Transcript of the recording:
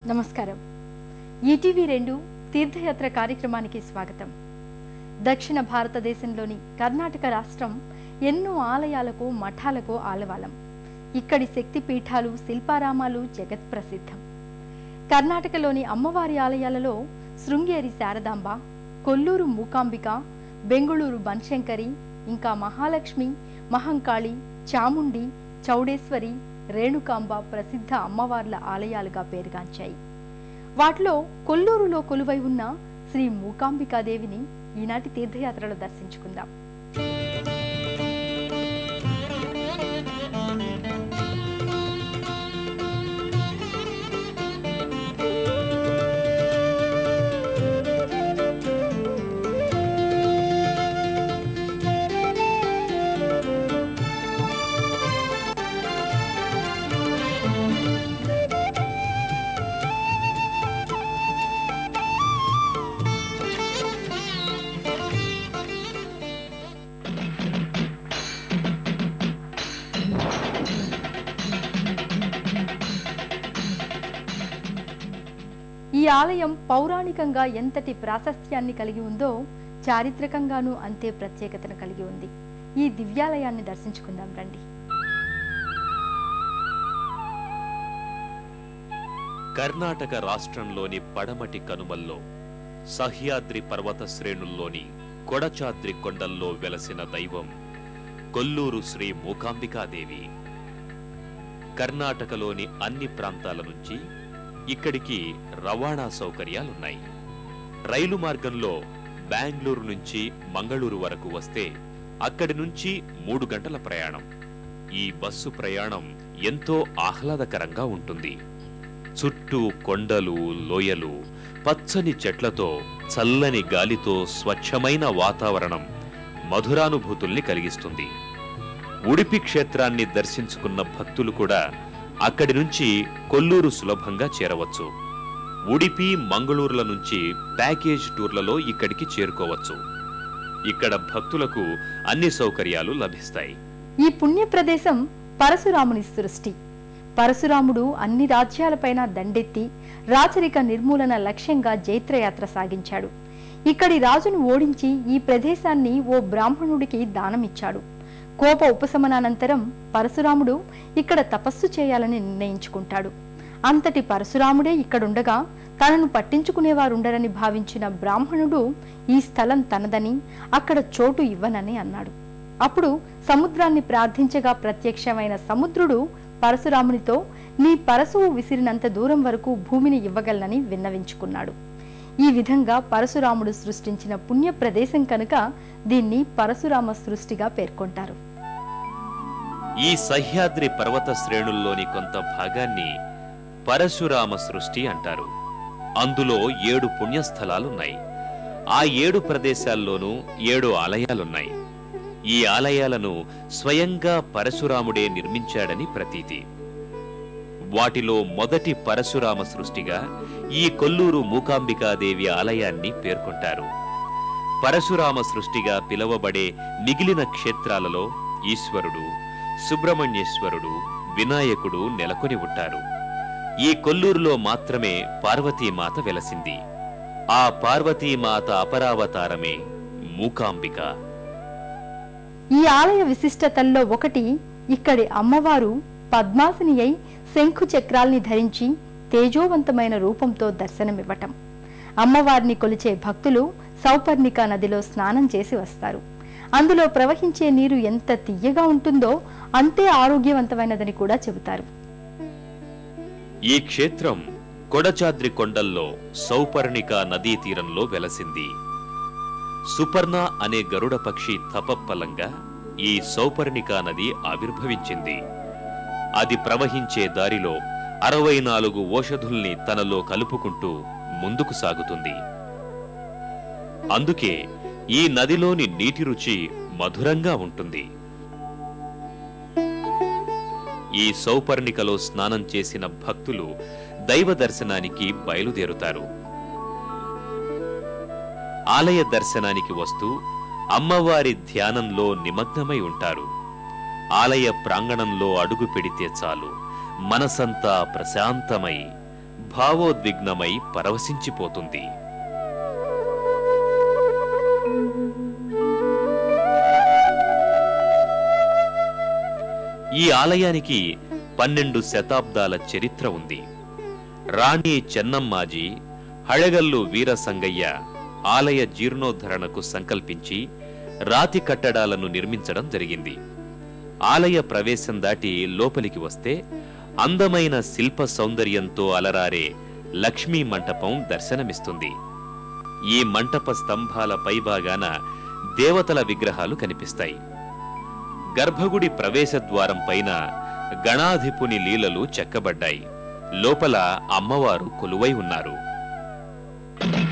నమస్కారం ఈటీవీ రెండు తీర్థయాత్ర కార్యక్రమానికి స్వాగతం దక్షిణ భారతదేశంలోని కర్ణాటక రాష్ట్రం ఎన్నో ఆలయాలకు మఠాలకు ఆలవాలం ఇక్కడి శక్తి పీఠాలు శిల్పారామాలు జగత్ ప్రసిద్ధం కర్ణాటకలోని అమ్మవారి ఆలయాలలో శృంగేరి శారదాంబ కొల్లూరు మూకాంబిక బెంగుళూరు బన్శంకరి ఇంకా మహాలక్ష్మి మహంకాళి చాముండి చౌడేశ్వరి రేణుకాంబ ప్రసిద్ధ అమ్మవార్ల ఆలయాలుగా పేరుగాంచాయి వాటిలో కొల్లూరులో కొలువై ఉన్న శ్రీ మూకాంబికాదేవిని ఈనాటి తీర్థయాత్రలో దర్శించుకుందాం ఈ ఆలయం పౌరాణికంగా ఎంతటి ప్రాశస్త్యాన్ని కలిగి ఉందో చారిత్రకంగానూ అంతే ప్రత్యేకతను కలిగి ఉంది ఈ దివ్యాలయాన్ని దర్శించుకుందాం రండి కర్ణాటక రాష్ట్రంలోని పడమటి కనుమల్లో సహ్యాద్రి పర్వత శ్రేణుల్లోని కొడచాద్రి కొండల్లో వెలసిన దైవం కొల్లూరు శ్రీ మూకాంబికాదేవి కర్ణాటకలోని అన్ని ప్రాంతాల నుంచి ఇక్కడికి రవాణా సౌకర్యాలున్నాయి రైలు మార్గంలో బెంగళూరు నుంచి మంగళూరు వరకు వస్తే అక్కడి నుంచి మూడు గంటల ప్రయాణం ఈ బస్సు ప్రయాణం ఎంతో ఆహ్లాదకరంగా ఉంటుంది చుట్టూ కొండలు లోయలు పచ్చని చెట్లతో చల్లని గాలితో స్వచ్ఛమైన వాతావరణం మధురానుభూతుల్ని కలిగిస్తుంది ఉడిపి క్షేత్రాన్ని దర్శించుకున్న భక్తులు కూడా అక్కడి నుంచి కొల్లూరు సులభంగా చేరవచ్చు ఉడిపి మంగళూరుల నుంచి ప్యాకేజ్ టూర్లలో ఇక్కడికి చేరుకోవచ్చు ఇక్కడ భక్తులకు అన్ని సౌకర్యాలు లభిస్తాయి ఈ పుణ్య ప్రదేశం పరశురాముని సృష్టి పరశురాముడు అన్ని రాజ్యాలపైన దండెత్తి రాచరిక నిర్మూలన లక్ష్యంగా జైత్రయాత్ర సాగించాడు ఇక్కడి రాజును ఓడించి ఈ ప్రదేశాన్ని ఓ బ్రాహ్మణుడికి దానమిచ్చాడు కోప ఉపశమనానంతరం పరశురాముడు ఇక్కడ తపస్సు చేయాలని నిర్ణయించుకుంటాడు అంతటి పరశురాముడే ఇక్కడుండగా తనను పట్టించుకునేవారుండరని భావించిన బ్రాహ్మణుడు ఈ స్థలం తనదని అక్కడ చోటు ఇవ్వనని అన్నాడు అప్పుడు సముద్రాన్ని ప్రార్థించగా ప్రత్యక్షమైన సముద్రుడు పరశురామునితో నీ పరశువు విసిరినంత దూరం వరకు భూమిని ఇవ్వగలనని విన్నవించుకున్నాడు ఈ విధంగా పరశురాముడు సృష్టించిన పుణ్య ప్రదేశం కనుక దీన్ని పరశురామ సృష్టిగా పేర్కొంటారు ఈ సహ్యాద్రి పర్వత శ్రేణుల్లోని కొంత భాగాన్ని పరశురామ సృష్టి అంటారు అందులో ఏడు పుణ్యస్థలాలున్నాయి ఆ ఏడు ప్రదేశాల్లోనూ ఏడు ఆలయాలున్నాయి ఈ ఆలయాలను స్వయంగా పరశురాముడే నిర్మించాడని ప్రతీతి వాటిలో మొదటి పరశురామ సృష్టిగా ఈ కొల్లూరు మూకాంబికాదేవి ఆలయాన్ని పేర్కొంటారు పరశురామ సృష్టిగా పిలువబడే మిగిలిన క్షేత్రాలలో ఈశ్వరుడు సుబ్రహ్మణ్యేశ్వరుడు వినాయకుడు నెలకొని ఉంటారు ఈ కొల్లూరులో మాత్రమే పార్వతీమాత వెలసింది ఆ పార్వతీమాత అపరావతారమే మూకాంబిక ఈ ఆలయ విశిష్టతల్లో ఒకటి ఇక్కడి అమ్మవారు పద్మాసిని అయి శంఖు చక్రాల్ని ధరించి తేజోవంతమైన రూపంతో దర్శనమివ్వటం అమ్మవారిని కొలిచే భక్తులు సౌపర్ణిక నదిలో స్నానం చేసి వస్తారు అందులో ప్రవహించే నీరు ఎంత తియ్యగా ఉంటుందో అంతే ఆరోగ్యవంతమైనదని కూడా చెబుతారు ఈ క్షేత్రం కొడచాద్రి కొండల్లో సౌపర్ణిక నదీ తీరంలో వెలసింది సుపర్ణ అనే గరుడ పక్షి తపప్పలంగా ఈ సౌపర్ణిక నది ఆవిర్భవించింది అది ప్రవహించే దారిలో అరవై నాలుగు ఓషధుల్ని తనలో కలుపుకుంటూ ముందుకు సాగుతుంది అందుకే ఈ నదిలోని నీటి రుచి మధురంగా ఉంటుంది ఈ సౌపర్ణికలో స్నానం చేసిన భక్తులు దైవ దర్శనానికి బయలుదేరుతారు ఆలయ దర్శనానికి వస్తూ అమ్మవారి ధ్యానంలో నిమగ్నమై ఉంటారు ఆలయ ప్రాంగణంలో అడుగు పెడితే చాలు మనసంతా ప్రశాంతమై భావోద్విగ్నమై పరవశించిపోతుంది ఈ ఆలయానికి పన్నెండు శతాబ్దాల చరిత్ర ఉంది రాణి చెన్నమ్మాజీ హళగల్లు వీరసంగయ్య ఆలయ జీర్ణోద్ధరణకు సంకల్పించి రాతి కట్టడాలను నిర్మించడం జరిగింది ఆలయ ప్రవేశం దాటి లోపలికి వస్తే అందమైన శిల్ప సౌందర్యంతో అలరారే లక్ష్మీ మంటపం దర్శనమిస్తుంది ఈ మంటప స్తంభాల పైభాగాన దేవతల విగ్రహాలు కనిపిస్తాయి గర్భగుడి ప్రవేశ ద్వారం పైన గణాధిపుని లీలలు చెక్కబడ్డాయి లోపల అమ్మవారు కొలువై ఉన్నారు